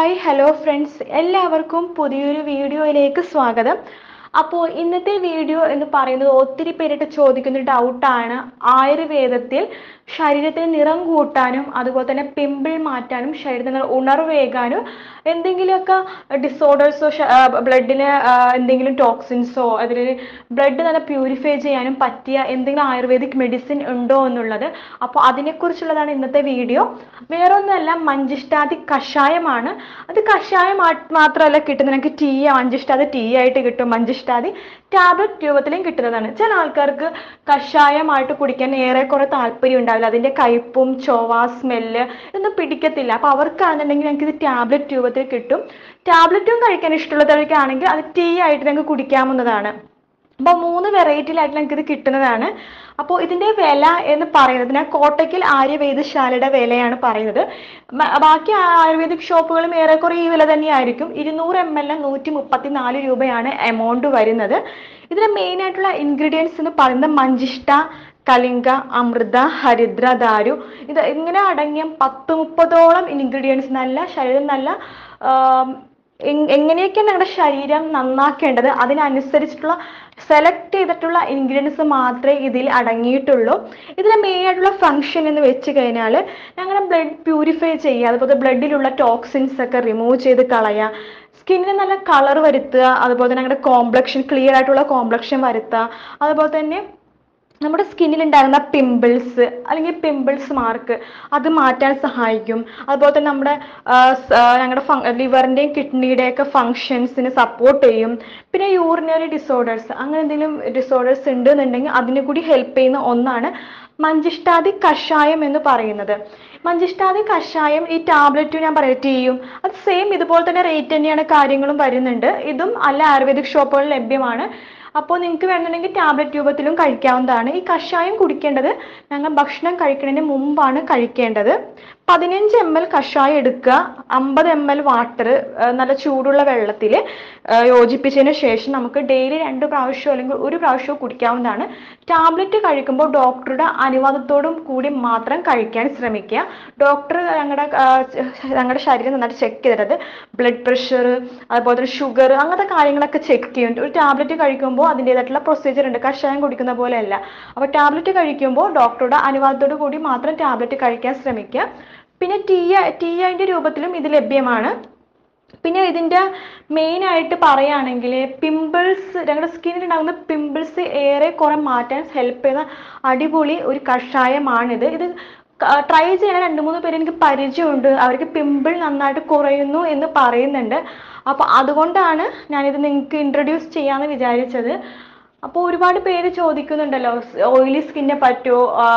hi hello friends എല്ലാവർക്കും പുതിയൊരു വീഡിയോയിലേക്ക് സ്വാഗതം അപ്പോൾ ഇന്നത്തെ വീഡിയോ എന്ന് പറയുന്നത് ഒത്തിരി പേരിട്ട് ചോദിക്കുന്ന ഒരു ഡൗട്ടാണ് ആയുർവേദത്തിൽ ശരീരത്തിന് നിറം കൂട്ടാനും അതുപോലെ തന്നെ പിമ്പിൾ മാറ്റാനും ശരീരത്തിന് ഉണർവേകാനും എന്തെങ്കിലുമൊക്കെ ഡിസോർഡേഴ്സോ ബ്ലഡിന് എന്തെങ്കിലും ടോക്സിൻസോ അതിൽ ബ്ലഡ് നല്ല പ്യൂരിഫൈ ചെയ്യാനും പറ്റിയ എന്തെങ്കിലും ആയുർവേദിക് മെഡിസിൻ ഉണ്ടോ എന്നുള്ളത് അപ്പോൾ അതിനെക്കുറിച്ചുള്ളതാണ് ഇന്നത്തെ വീഡിയോ വേറൊന്നുമല്ല മഞ്ചിഷ്ടാതി കഷായമാണ് അത് കഷായം മാ- മാത്രമല്ല കിട്ടുന്നത് നമുക്ക് ടീ മഞ്ചിഷ്ടാതി ടീ ആയിട്ട് കിട്ടും മഞ്ചിഷ്ടാതി ടാബ്ലറ്റ് രൂപത്തിലും കിട്ടുന്നതാണ് ചില ആൾക്കാർക്ക് കഷായമായിട്ട് കുടിക്കാൻ ഏറെക്കുറെ താല്പര്യം ഉണ്ടാവില്ല അതിന്റെ കയ്പും ചൊവ്വ സ്മെല്ല് ഇതൊന്നും പിടിക്കത്തില്ല അപ്പൊ അവർക്കാണെന്നുണ്ടെങ്കിൽ ഞങ്ങൾക്ക് ഇത് ടാബ്ലറ്റ് രൂപത്തിൽ കിട്ടും ടാബ്ലറ്റും കഴിക്കാൻ ഇഷ്ടമുള്ളവർക്കാണെങ്കിൽ അത് ടീ ആയിട്ട് ഞങ്ങൾക്ക് കുടിക്കാവുന്നതാണ് അപ്പോൾ മൂന്ന് വെറൈറ്റിയിലായിട്ട് നമുക്ക് ഇത് കിട്ടുന്നതാണ് അപ്പോൾ ഇതിന്റെ വില എന്ന് പറയുന്നത് ഞാൻ കോട്ടയ്ക്കൽ ആര്യവേദശാലയുടെ വിലയാണ് പറയുന്നത് മ- ബാക്കി ആയുർവേദിക് ഷോപ്പുകളും ഏറെക്കുറെ ഈ വില തന്നെയായിരിക്കും ഇരുന്നൂറ് എം എൽ നൂറ്റി മുപ്പത്തി നാല് രൂപയാണ് എമൗണ്ട് വരുന്നത് ഇതിലെ മെയിൻ ആയിട്ടുള്ള ഇൻഗ്രീഡിയൻസ് എന്ന് പറയുന്നത് മഞ്ചിഷ്ട കലിംഗ അമൃത ഹരിദ്ര ദാരു ഇത് ഇങ്ങനെ അടങ്ങിയ പത്ത് മുപ്പതോളം ഇൻഗ്രീഡിയൻസ് നല്ല ശരീരം നല്ല ആം, എങ്- എങ്ങനെയൊക്കെയാണ് ഞങ്ങളുടെ ശരീരം നന്നാക്കേണ്ടത് അതിനനുസരിച്ചിട്ടുള്ള സെലക്ട് ചെയ്തിട്ടുള്ള ഇൻഗ്രീഡിയൻസ് മാത്രമേ ഇതിൽ അടങ്ങിയിട്ടുള്ളൂ ഇതിലെ മെയിൻ ആയിട്ടുള്ള ഫംഗ്ഷൻ എന്ന് വെച്ച് കഴിഞ്ഞാൽ ഞങ്ങളുടെ ബ്ലഡ് പ്യൂരിഫൈ ചെയ്യുക അതുപോലെ ബ്ലഡിലുള്ള ടോക്സിൻസ് ഒക്കെ റിമൂവ് ചെയ്ത് കളയുക സ്കിന്നിന് നല്ല കളർ വരുത്തുക അതുപോലെ തന്നെ ഞങ്ങളുടെ കോംപ്ലക്ഷൻ ക്ലിയർ ആയിട്ടുള്ള കോംപ്ലക്ഷൻ വരുത്തുക അതുപോലെ തന്നെ നമ്മുടെ സ്കിന്നിൽ ഉണ്ടാകുന്ന പിമ്പിൾസ് അല്ലെങ്കിൽ പിമ്പിൾസ് മാർക്ക് അത് മാറ്റാൻ സഹായിക്കും അതുപോലെ തന്നെ നമ്മുടെ ആ, സ- ആ, ഞങ്ങളുടെ ലിവറിൻ്റെയും കിഡ്നിയുടെയും ഒക്കെ ഫങ്ഷൻസിന് സപ്പോർട്ട് ചെയ്യും പിന്നെ യൂറിനറി ഡിസോർഡേഴ്സ് അങ്ങനെ എന്തെങ്കിലും ഡിസോർഡേഴ്സ് ഉണ്ട് എന്നുണ്ടെങ്കിൽ അതിന് കൂടി ഹെൽപ്പ് ചെയ്യുന്ന ഒന്നാണ് മഞ്ചിഷ്ടാതി കഷായം എന്ന് പറയുന്നത് മഞ്ചിഷ്ടാതി കഷായം ഈ ടാബ്ലറ്റ് ഞാൻ പറയട്ടെ ചെയ്യും അത് സെയിം ഇതുപോലെ തന്നെ റേറ്റ് തന്നെയാണ് കാര്യങ്ങളും വരുന്നുണ്ട് ഇതും അല്ല ആയുർവേദിക് ഷോപ്പുകളിൽ ലഭ്യമാണ് അപ്പോൾ നിങ്ങൾക്ക് വേണമെന്നുണ്ടെങ്കിൽ ടാബ്ലറ്റ് രൂപത്തിലും കഴിക്കാവുന്നതാണ് ഈ കഷായം കുടിക്കേണ്ടത് ഞങ്ങൾ ഭക്ഷണം കഴിക്കുന്നതിന് മുമ്പാണ് കഴിക്കേണ്ടത് പതിനഞ്ച് എം എൽ കഷായം എടുക്കുക അമ്പത് എം എൽ വാട്ടർ നല്ല ചൂടുള്ള വെള്ളത്തിൽ യോജിപ്പിച്ചതിന് ശേഷം നമുക്ക് ഡെയിലി രണ്ട് പ്രാവശ്യം അല്ലെങ്കിൽ ഒരു പ്രാവശ്യമോ കുടിക്കാവുന്നതാണ് ടാബ്ലറ്റ് കഴിക്കുമ്പോൾ ഡോക്ടറുടെ അനുവാദത്തോടും കൂടി മാത്രം കഴിക്കാൻ ശ്രമിക്കുക ഡോക്ടർ ഞങ്ങളുടെ ഞങ്ങളുടെ ശരീരം നന്നായിട്ട് ചെക്ക് ചെയ്തിട്ട് ബ്ലഡ് പ്രഷർ അതുപോലെ തന്നെ ഷുഗർ അങ്ങനത്തെ കാര്യങ്ങളൊക്കെ ചെക്ക് ചെയ്യും ഒരു ടാബ്ലറ്റ് കഴിക്കുമ്പോൾ അതിൻ്റെതായിട്ടുള്ള പ്രൊസീജിയർ ഉണ്ട് കഷായം കുടിക്കുന്ന പോലെയല്ല അപ്പോൾ ടാബ്ലറ്റ് കഴിക്കുമ്പോൾ ഡോക്ടറുടെ അനുവാദത്തോടു കൂടി മാത്രം ടാബ്ലറ്റ് കഴിക്കാൻ ശ്രമിക്കുക പിന്നെ ടീ ടീ അതിൻ്റെ രൂപത്തിലും ഇത് ലഭ്യമാണ് പിന്നെ ഇതിന്റെ മെയിൻ ആയിട്ട് പറയുകയാണെങ്കിൽ പിമ്പിൾസ് ഞങ്ങളുടെ സ്കിന്നിൽ ഉണ്ടാകുന്ന പിമ്പിൾസ് ഏറെ കുറെ മാറ്റാൻ ഹെൽപ്പ് ചെയ്യുന്ന അടിപൊളി ഒരു കഷായമാണിത് ഇത് ട്രൈ ചെയ്യണ രണ്ട് മൂന്ന് പേര് എനിക്ക് പരിചയമുണ്ട് അവർക്ക് പിമ്പിൾ നന്നായിട്ട് കുറയുന്നു എന്ന് പറയുന്നുണ്ട് അപ്പോൾ അതുകൊണ്ടാണ് ഞാനിത് നിങ്ങൾക്ക് ഇൻട്രൊഡ്യൂസ് ചെയ്യാമെന്ന് വിചാരിച്ചത് അപ്പോൾ ഒരുപാട് പേര് ചോദിക്കുന്നുണ്ടല്ലോ ഓയിലി സ്കിന്നെ പറ്റുമോ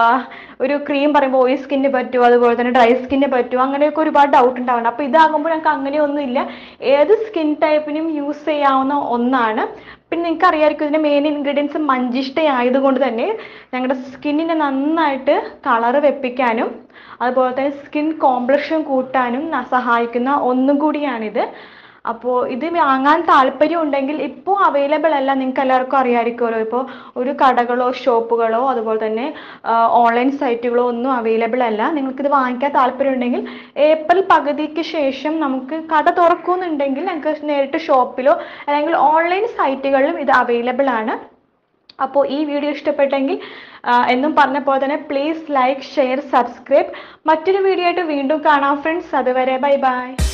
ഒരു ക്രീം പറയുമ്പോൾ ഓയിലി സ്കിന്നെ പറ്റുമോ അതുപോലെ തന്നെ ഡ്രൈ സ്കിന്നെ പറ്റുമോ അങ്ങനെയൊക്കെ ഒരുപാട് ഡൗട്ട് ഉണ്ടാവുന്നുണ്ട് അപ്പോൾ ഇതാകുമ്പോൾ ഞങ്ങൾക്ക് അങ്ങനെയൊന്നുമില്ല ഏത് സ്കിൻ ടൈപ്പിനും യൂസ് ചെയ്യാവുന്ന ഒന്നാണ് പിന്നെ നിങ്ങൾക്ക് അറിയാമായിരിക്കും ഇതിന്റെ മെയിൻ ഇൻഗ്രീഡിയൻസ് മഞ്ചിഷ്ട ആയതുകൊണ്ട് തന്നെ ഞങ്ങളുടെ സ്കിന്നിനെ നന്നായിട്ട് കളർ വെപ്പിക്കാനും അതുപോലെ തന്നെ സ്കിൻ കോംപ്ലക്ഷൻ കൂട്ടാനും ന- സഹായിക്കുന്ന ഒന്നും കൂടിയാണിത് അപ്പോൾ ഇത് വാങ്ങാൻ താല്പര്യം ഉണ്ടെങ്കിൽ ഇപ്പോൾ അവൈലബിൾ അല്ല നിങ്ങൾക്ക് എല്ലാവർക്കും അറിയാമായിരിക്കുമല്ലോ ഇപ്പോൾ ഒരു കടകളോ ഷോപ്പുകളോ അതുപോലെ തന്നെ ഓൺലൈൻ സൈറ്റുകളോ ഒന്നും അവൈലബിൾ അല്ല നിങ്ങൾക്കിത് വാങ്ങിക്കാൻ താല്പര്യം ഉണ്ടെങ്കിൽ ഏപ്രിൽ പകുതിക്ക് ശേഷം നമുക്ക് കട തുറക്കുന്നുണ്ടെങ്കിൽ ഞങ്ങൾക്ക് നേരിട്ട് ഷോപ്പിലോ അല്ലെങ്കിൽ ഓൺലൈൻ സൈറ്റുകളിലും ഇത് അവൈലബിൾ ആണ് അപ്പോൾ ഈ വീഡിയോ ഇഷ്ടപ്പെട്ടെങ്കിൽ ആ, എന്നും പറഞ്ഞ പോലെ തന്നെ പ്ലീസ് ലൈക്ക് ഷെയർ സബ്സ്ക്രൈബ് മറ്റൊരു വീഡിയോ ആയിട്ട് വീണ്ടും കാണാം ഫ്രണ്ട്സ് അതുവരെ ബൈ ബൈ